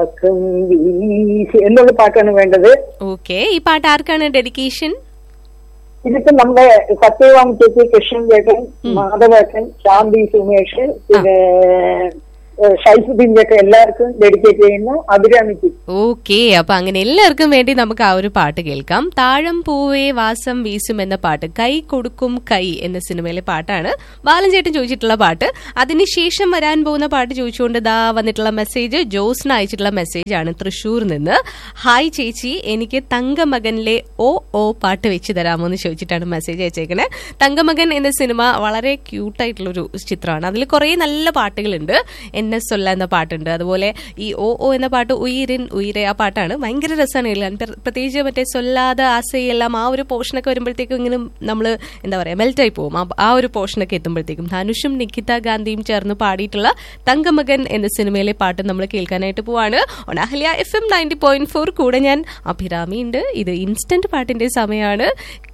പക്കം വീശി എന്നുള്ള പാട്ടാണ് വേണ്ടത് ഓക്കെ ഈ പാട്ട് ആർക്കാണ് ഡെഡിക്കേഷൻ ഇതിപ്പോ നമ്മുടെ സത്യവാമി ചേച്ചി കൃഷ്ണൻ ചേട്ടൻ മാധവേട്ടൻ ശാന്തി സുമേഷ് പിന്നെ ഏഹ്, ഷൈഫുദ്ദീൻ ചേട്ടൻ എല്ലാവർക്കും ഡെഡിക്കേറ്റ് ചെയ്യുന്ന അഭിരാമിക്ക് ഓക്കെ അപ്പൊ അങ്ങനെ എല്ലാവർക്കും വേണ്ടി നമുക്ക് ആ ഒരു പാട്ട് കേൾക്കാം താഴം പൂവേ വാസം വീസും എന്ന പാട്ട് കൈ കൊടുക്കും കൈ എന്ന സിനിമയിലെ പാട്ടാണ് ബാലൻചേട്ടൻ ചോദിച്ചിട്ടുള്ള പാട്ട് അതിനുശേഷം വരാൻ പോകുന്ന പാട്ട് ചോദിച്ചുകൊണ്ട് ദാ വന്നിട്ടുള്ള മെസ്സേജ് ജോസിന് അയച്ചിട്ടുള്ള മെസ്സേജ് ആണ് തൃശ്ശൂർ നിന്ന് ഹായ് ചേച്ചി എനിക്ക് തങ്കമകനിലെ ഓ ഓ പാട്ട് വെച്ച് തരാമോ എന്ന് ചോദിച്ചിട്ടാണ് മെസ്സേജ് അയച്ചേക്കണേ തങ്കമകൻ എന്ന സിനിമ വളരെ ക്യൂട്ടായിട്ടുള്ളൊരു ചിത്രമാണ് അതിൽ കുറേ നല്ല പാട്ടുകളുണ്ട് എൻ എസ് സൊല്ല എന്ന പാട്ടുണ്ട് അതുപോലെ ഈ ഓ ഓ എന്ന പാട്ട് ഉയിരിൻ ഉയിരെ ആ പാട്ടാണ് ഭയങ്കര രസമാണ് കേൾക്കാൻ പ്ര- പ്രത്യേകിച്ച് മറ്റേ സൊല്ലാതെ ആസയെല്ലാം ആ ഒരു പോർഷനൊക്കെ വരുമ്പോഴത്തേക്കും ഇങ്ങനെ നമ്മൾ എന്താ പറയുക മെൽറ്റായി പോകും ആ- ആ ഒരു പോർഷനൊക്കെ എത്തുമ്പോഴത്തേക്കും ധനുഷും നിഖിത ഗാന്ധിയും ചേർന്ന് പാടിയിട്ടുള്ള തങ്കമകൻ എന്ന സിനിമയിലെ പാട്ട് നമ്മൾ കേൾക്കാനായിട്ട് പോവാണ് ഒണാഹലിയ F M ninety point four കൂടെ ഞാൻ അഭിരാമി ഉണ്ട് ഇത് ഇൻസ്റ്റന്റ് പാട്ടിന്റെ സമയമാണ്